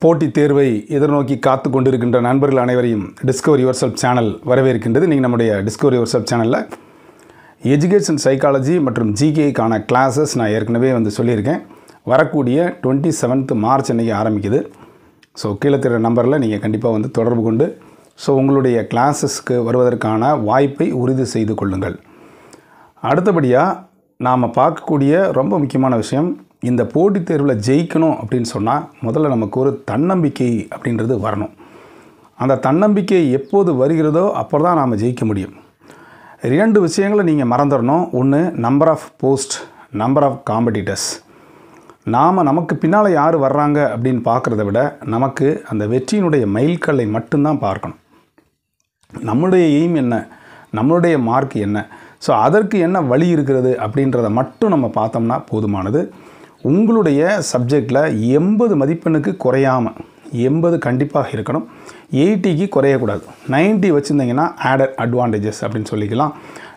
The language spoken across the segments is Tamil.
போட்டித் தேர்வை எதிர்நோக்கி காத்து கொண்டிருக்கின்ற நண்பர்கள் அனைவரையும் டிஸ்கவரி யுவர் செல்ஃப் சேனல் வரவேற்கின்றது நீங்கள் நம்முடைய டிஸ்கவரி யுவர் செல்ஃப் சேனலில் எஜுகேஷன் சைக்காலஜி மற்றும் ஜிகேக்கான கிளாஸஸ் நான் ஏற்கனவே வந்து சொல்லியிருக்கேன் வரக்கூடிய டுவெண்ட்டி செவன்த் மார்ச் அன்றைக்கி ஆரம்பிக்குது ஸோ கீழே தெரிய நம்பரில் நீங்கள் கண்டிப்பாக வந்து தொடர்பு கொண்டு ஸோ உங்களுடைய கிளாஸஸ்க்கு வருவதற்கான வாய்ப்பை உறுதி செய்து கொள்ளுங்கள் அடுத்தபடியாக நாம் பார்க்கக்கூடிய ரொம்ப முக்கியமான விஷயம் இந்த போட்டித் தேர்வில் ஜெயிக்கணும் அப்படின்னு சொன்னால் முதல்ல நமக்கு ஒரு தன்னம்பிக்கை அப்படின்றது வரணும் அந்த தன்னம்பிக்கை எப்போது வருகிறதோ அப்போ தான் நாம் ஜெயிக்க முடியும் இரண்டு விஷயங்களை நீங்கள் மறந்துடணும் ஒன்று number of post number of competitors நாம் நமக்கு பின்னால் யார் வர்றாங்க அப்படின்னு பார்க்குறத விட நமக்கு அந்த வெற்றியினுடைய மைல்கல்லை மட்டும்தான் பார்க்கணும் நம்மளுடைய எய்ம் என்ன நம்மளுடைய மார்க் என்ன ஸோ அதற்கு என்ன வழி இருக்கிறது அப்படின்றத மட்டும் நம்ம பார்த்தோம்னா போதுமானது உங்களுடைய சப்ஜெக்டில் எண்பது மதிப்பெண்ணுக்கு குறையாமல் எண்பது கண்டிப்பாக இருக்கணும் எயிட்டிக்கு குறையக்கூடாது 90 வச்சுருந்தீங்கன்னா ஆடட் அட்வான்டேஜஸ் அப்படின்னு சொல்லிக்கலாம்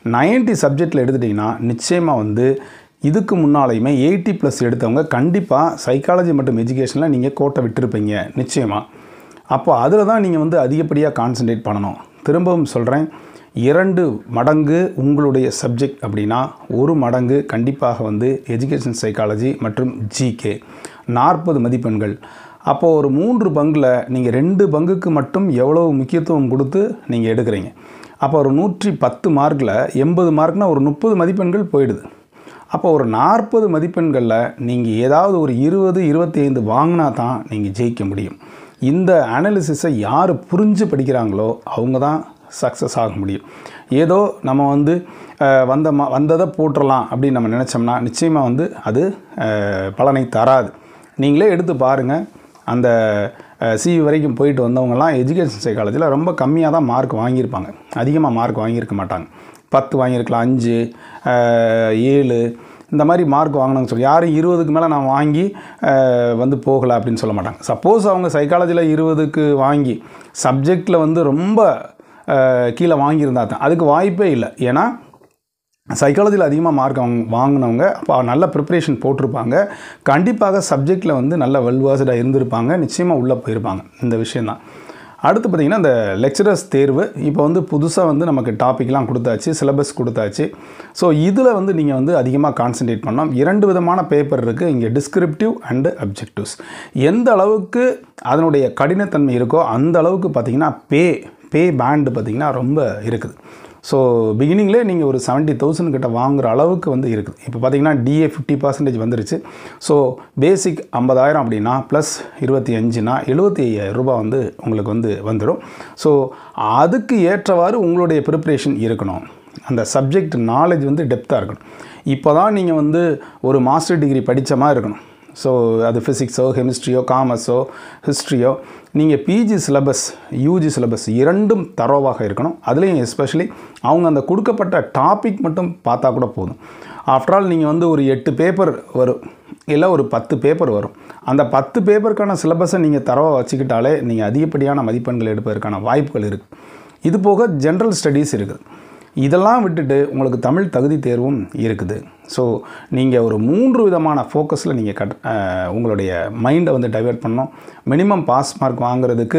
90 சப்ஜெக்டில் எடுத்துட்டிங்கன்னா நிச்சயமாக வந்து இதுக்கு முன்னாலையுமே எயிட்டி ப்ளஸ் எடுத்தவங்க கண்டிப்பாக சைக்காலஜி மற்றும் எஜுகேஷனில் நீங்கள் கோட்டை விட்டுருப்பீங்க நிச்சயமாக அப்போ அதில் தான் நீங்கள் வந்து அதிகப்படியாக கான்சென்ட்ரேட் பண்ணணும் திரும்பவும் சொல்கிறேன் இரண்டு மடங்கு உங்களுடைய சப்ஜெக்ட் அப்படின்னா ஒரு மடங்கு கண்டிப்பாக வந்து எஜுகேஷன் சைக்காலஜி மற்றும் ஜிகே நாற்பது மதிப்பெண்கள் அப்போது ஒரு மூன்று பங்கில் நீங்கள் ரெண்டு பங்குக்கு மட்டும் எவ்வளோ முக்கியத்துவம் கொடுத்து நீங்கள் எடுக்கிறீங்க அப்போ ஒரு நூற்றி பத்து மார்க்கில் எண்பது மார்க்னால் ஒரு முப்பது மதிப்பெண்கள் போயிடுது அப்போ ஒரு நாற்பது மதிப்பெண்களில் நீங்கள் ஏதாவது ஒரு இருபது இருபத்தி ஐந்து வாங்கினா தான் நீங்கள் ஜெயிக்க முடியும் இந்த அனாலிசிஸை யார் புரிஞ்சு படிக்கிறாங்களோ அவங்க தான் சக்ஸஸ் ஆக முடியும் ஏதோ நம்ம வந்து அஹ், வந்த ம வந்ததை போட்டுடலாம் அப்படின்னு நம்ம நினச்சோம்னா நிச்சயமாக வந்து அது அஹ், பலனை தராது நீங்களே எடுத்து பாருங்கள் அந்த சிவி வரைக்கும் போயிட்டு வந்தவங்கலாம் எஜுகேஷன் சைக்காலஜியில் ரொம்ப கம்மியாக தான் மார்க் வாங்கியிருப்பாங்க அதிகமாக மார்க் வாங்கியிருக்க மாட்டாங்க பத்து வாங்கியிருக்கலாம் அஞ்சு அஹ், ஏழு இந்த மாதிரி மார்க் வாங்கினாங்க சொல்லி யாரும் இருபதுக்கு மேலே நான் வாங்கி அஹ், வந்து போகலை அப்படின்னு சொல்ல மாட்டாங்க சப்போஸ் அவங்க சைக்காலஜியில் இருபதுக்கு வாங்கி சப்ஜெக்டில் வந்து ரொம்ப அஹ், கீழே வாங்கியிருந்தா தான் அதுக்கு வாய்ப்பே இல்லை ஏன்னா சைக்காலஜியில் அதிகமாக மார்க் வாங்க வாங்கினவங்க அப்போ நல்ல ப்ரிப்ரேஷன் போட்டிருப்பாங்க கண்டிப்பாக சப்ஜெக்டில் வந்து நல்ல வெல்வாசடாக இருந்திருப்பாங்க நிச்சயமாக உள்ளே போயிருப்பாங்க இந்த விஷயந்தான் அடுத்து பார்த்திங்கன்னா இந்த லெக்சரர்ஸ் தேர்வு இப்போ வந்து புதுசாக வந்து நமக்கு டாபிக்லாம் கொடுத்தாச்சு சிலபஸ் கொடுத்தாச்சு ஸோ இதில் வந்து நீங்கள் வந்து அதிகமாக கான்சென்ட்ரேட் பண்ணோம் இரண்டு விதமான பேப்பர் இருக்குது இங்கே டிஸ்கிரிப்டிவ் அண்டு அப்ஜெக்டிவ்ஸ் எந்த அளவுக்கு அதனுடைய கடினத்தன்மை இருக்கோ அந்த அளவுக்கு பார்த்திங்கன்னா பே பே பேண்டு பார்த்திங்கன்னா ரொம்ப இருக்குது ஸோ பிகினிங்லேயே நீங்கள் ஒரு செவன்ட்டி தௌசண்ட் கிட்ட வாங்குற அளவுக்கு வந்து இருக்குது இப்போ பார்த்தீங்கன்னா டிஏ ஃபிஃப்டி பர்சன்டேஜ் வந்துருச்சு ஸோ பேசிக் ஐம்பதாயிரம் அப்படின்னா ப்ளஸ் இருபத்தி அஞ்சுனா எழுபத்தி ஐயாயிரம் ரூபாய் வந்து உங்களுக்கு வந்து வந்துடும் ஸோ அதுக்கு ஏற்றவாறு உங்களுடைய ப்ரிப்ரேஷன் இருக்கணும் அந்த சப்ஜெக்ட் நாலேஜ் வந்து டெப்த்தாக இருக்கணும் இப்போ தான் நீங்கள் வந்து ஒரு மாஸ்டர் டிகிரி படித்த மாதிரி இருக்கணும் ஸோ அது ஃபிசிக்ஸோ கெமிஸ்ட்ரியோ காமர்ஸோ ஹிஸ்ட்ரியோ நீங்கள் பிஜி சிலபஸ் யூஜி சிலபஸ் இரண்டும் தரோவாக இருக்கணும் அதுலேயும் எஸ்பெஷலி அவங்க அந்த கொடுக்கப்பட்ட டாபிக் மட்டும் பார்த்தா கூட போதும் ஆஃப்டர் ஆல் நீங்கள் வந்து ஒரு எட்டு பேப்பர் வரும் இல்லை ஒரு பத்து பேப்பர் வரும் அந்த பத்து பேப்பருக்கான சிலபஸை நீங்கள் தரவாக வச்சுக்கிட்டாலே நீங்கள் அதிகப்படியான மதிப்பெண்கள் எடுப்பதற்கான வாய்ப்புகள் இருக்குது இது போக ஜென்ரல் ஸ்டடீஸ் இருக்குது இதெல்லாம் விட்டுட்டு உங்களுக்கு தமிழ் தகுதி தேர்வும் இருக்குது ஸோ நீங்கள் ஒரு மூன்று விதமான ஃபோக்கஸில் நீங்கள் கட் அஹ், உங்களுடைய மைண்டை வந்து டைவெர்ட் பண்ணணும் மினிமம் பாஸ் மார்க் வாங்குறதுக்கு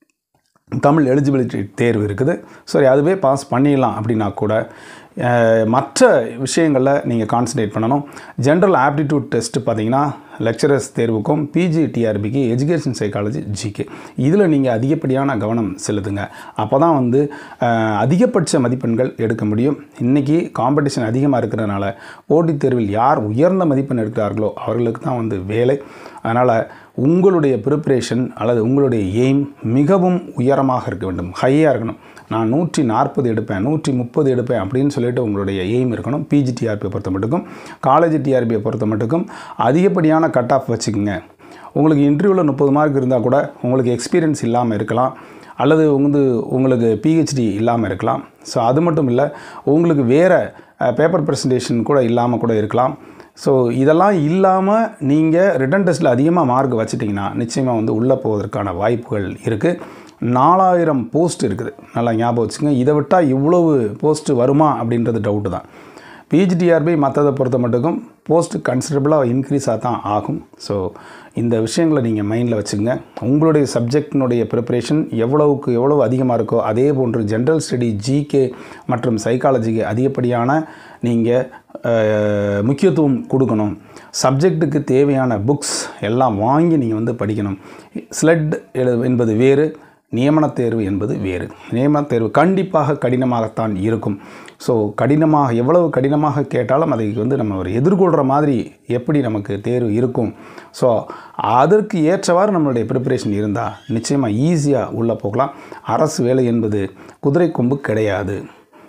தமிழ் எலிஜிபிலிட்டி தேர்வு இருக்குது சரி அதுவே பாஸ் பண்ணிடலாம் அப்படின்னா கூட அஹ், மற்ற விஷயங்களில் நீங்கள் கான்சன்ட்ரேட் பண்ணணும் ஜென்ரல் ஆப்டிடியூட் டெஸ்ட் பார்த்தீங்கன்னா லெக்சரர்ஸ் தேர்வுக்கும் பிஜி டிஆர்பிக்கு எஜுகேஷன் சைக்காலஜி ஜிகே இதில் நீங்கள் அதிகப்படியான கவனம் செலுத்துங்க அப்போ தான் வந்து அஹ், அதிகபட்ச மதிப்பெண்கள் எடுக்க முடியும் இன்றைக்கி காம்படிஷன் அதிகமாக இருக்கிறதுனால போட்டித் தேர்வில் யார் உயர்ந்த மதிப்பெண் எடுக்கிறார்களோ அவர்களுக்கு தான் வந்து வேலை அதனால் உங்களுடைய ப்ரிப்ரேஷன் அல்லது உங்களுடைய எய்ம் மிகவும் உயரமாக இருக்க வேண்டும் ஹையாக இருக்கணும் நான் நூற்றி நாற்பது எடுப்பேன் நூற்றி முப்பது எடுப்பேன் அப்படின்னு சொல்லிட்டு உங்களுடைய எய்ம் இருக்கணும் பிஜி டிஆர்பியை பொறுத்த மட்டுக்கும் காலேஜ் டிஆர்பியை பொறுத்த மட்டுக்கும் அதிகப்படியான கட் ஆஃப் வச்சுக்கோங்க உங்களுக்கு இன்டர்வியூவில் முப்பது மார்க் இருந்தால் கூட உங்களுக்கு எக்ஸ்பீரியன்ஸ் இல்லாமல் இருக்கலாம் அல்லது வந்து உங்களுக்கு பிஹெச்டி இல்லாமல் இருக்கலாம் ஸோ அது மட்டும் இல்லை உங்களுக்கு வேறு பேப்பர் ப்ரெசன்டேஷன் கூட இல்லாமல் கூட இருக்கலாம் ஸோ இதெல்லாம் இல்லாமல் நீங்கள் ரிட்டன் டெஸ்ட்டில் அதிகமாக மார்க் வச்சிட்டிங்கன்னா நிச்சயமாக வந்து உள்ளே போவதற்கான வாய்ப்புகள் இருக்குது நாலாயிரம் போஸ்ட் இருக்குது நல்லா ஞாபகம் வச்சுங்க இதை விட்டால் இவ்வளவு போஸ்ட் வருமா அப்படின்றது டவுட்டு தான் பிஹெச்டிஆர்பி மற்றதை பொறுத்த மட்டுக்கும் போஸ்ட் கன்சிடரபிளாக இன்க்ரீஸாக தான் ஆகும் ஸோ இந்த விஷயங்களை நீங்கள் மைண்டில் வச்சுக்கோங்க உங்களுடைய சப்ஜெக்டினுடைய ப்ரிப்பரேஷன் எவ்வளவுக்கு எவ்வளவு அதிகமாக இருக்கோ அதே போன்று ஜென்ரல் ஸ்டடி ஜிகே மற்றும் சைக்காலஜிக்கு அதிகப்படியான நீங்கள் முக்கியத்துவம் கொடுக்கணும் சப்ஜெக்ட்டுக்கு தேவையான புக்ஸ் எல்லாம் வாங்கி நீங்கள் வந்து படிக்கணும் ஸ்லெட் எழு என்பது வேறு நியமனத் தேர்வு என்பது வேறு நியமனத் தேர்வு கண்டிப்பாக கடினமாகத்தான் இருக்கும் ஸோ கடினமாக எவ்வளவு கடினமாக கேட்டாலும் அதை வந்து நம்ம ஒரு எதிர்கொள்கிற மாதிரி எப்படி நமக்கு தேர்வு இருக்கும் ஸோ அதற்கு ஏற்றவாறு நம்மளுடைய ப்ரிப்பரேஷன் இருந்தால் நிச்சயமாக ஈஸியாக உள்ளே போகலாம் அரசு வேலை என்பது குதிரை கொம்பு கிடையாது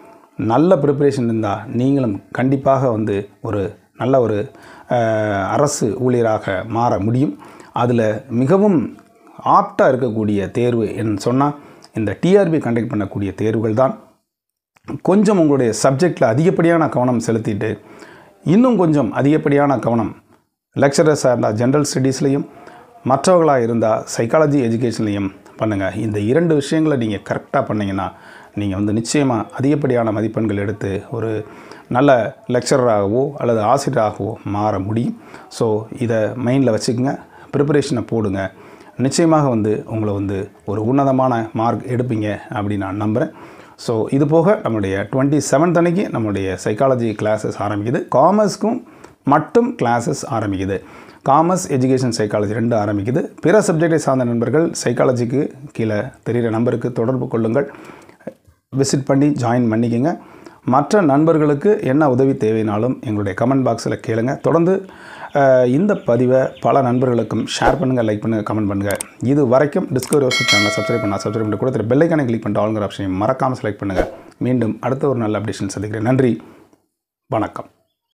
நல்ல ப்ரிப்பரேஷன் இருந்தால் நீங்களும் கண்டிப்பாக வந்து ஒரு நல்ல ஒரு அஹ், அரசு ஊழியராக மாற முடியும் அதில் மிகவும் ஆப்டாக இருக்கக்கூடிய தேர்வு என்று சொன்னால் இந்த டிஆர்பி கண்டக்ட் பண்ணக்கூடிய தேர்வுகள் தான் கொஞ்சம் உங்களுடைய சப்ஜெக்டில் அதிகப்படியான கவனம் செலுத்திட்டு இன்னும் கொஞ்சம் அதிகப்படியான கவனம் லெக்சரர்ஸாக இருந்தால் ஜென்ரல் ஸ்டடீஸ்லையும் மற்றவர்களாக இருந்தால் சைக்காலஜி எஜுகேஷன்லையும் பண்ணுங்கள் இந்த இரண்டு விஷயங்களை நீங்கள் கரெக்டாக பண்ணிங்கன்னா நீங்கள் வந்து நிச்சயமாக அதிகப்படியான மதிப்பெண்கள் எடுத்து ஒரு நல்ல லெக்சரராகவோ அல்லது ஆசிரியராகவோ மாற முடியும் ஸோ இதை மைண்டில் வச்சுக்கோங்க ப்ரிப்பரேஷனை போடுங்க நிச்சயமாக வந்து உங்களை வந்து ஒரு உன்னதமான மார்க் எடுப்பீங்க அப்படின்னு நான் நம்புகிறேன் ஸோ இது போக நம்முடைய டுவெண்ட்டி செவன்த் அன்னைக்கு நம்முடைய சைக்காலஜி கிளாஸஸ் ஆரம்பிக்குது காமர்ஸ்க்கும் மட்டும் கிளாஸஸ் ஆரம்பிக்குது காமர்ஸ் எஜுகேஷன் சைக்காலஜி ரெண்டு ஆரம்பிக்குது பிற சப்ஜெக்டை சார்ந்த நண்பர்கள் சைக்காலஜிக்கு கீழே தெரிகிற நம்பருக்கு தொடர்பு கொள்ளுங்கள் விசிட் பண்ணி ஜாயின் பண்ணிக்கோங்க மற்ற நண்பர்களுக்கு என்ன உதவி தேவைனாலும் எங்களுடைய கமெண்ட் பாக்ஸில் கேளுங்க தொடர்ந்து அஹ், இந்த பதிவை பல நண்பர்களுக்கும் ஷேர் பண்ணுங்கள் லைக் பண்ணுங்கள் கமெண்ட் பண்ணுங்கள் இது வரைக்கும் டிஸ்கவரி யூடியூப் சேனலை சப்ஸ்கிரைப் பண்ணால் சப்ஸ்கிரைப் பண்ணி கொடுத்துரு பெல்லைக்கானை கிளிக் பண்ணிட்டு ஆளுங்கிற ஆப்ஷனையும் மறக்காமல் செலக்ட் பண்ணுங்கள் மீண்டும் அடுத்த ஒரு நல்ல அப்டேஷன் சந்திக்கிறேன் நன்றி வணக்கம்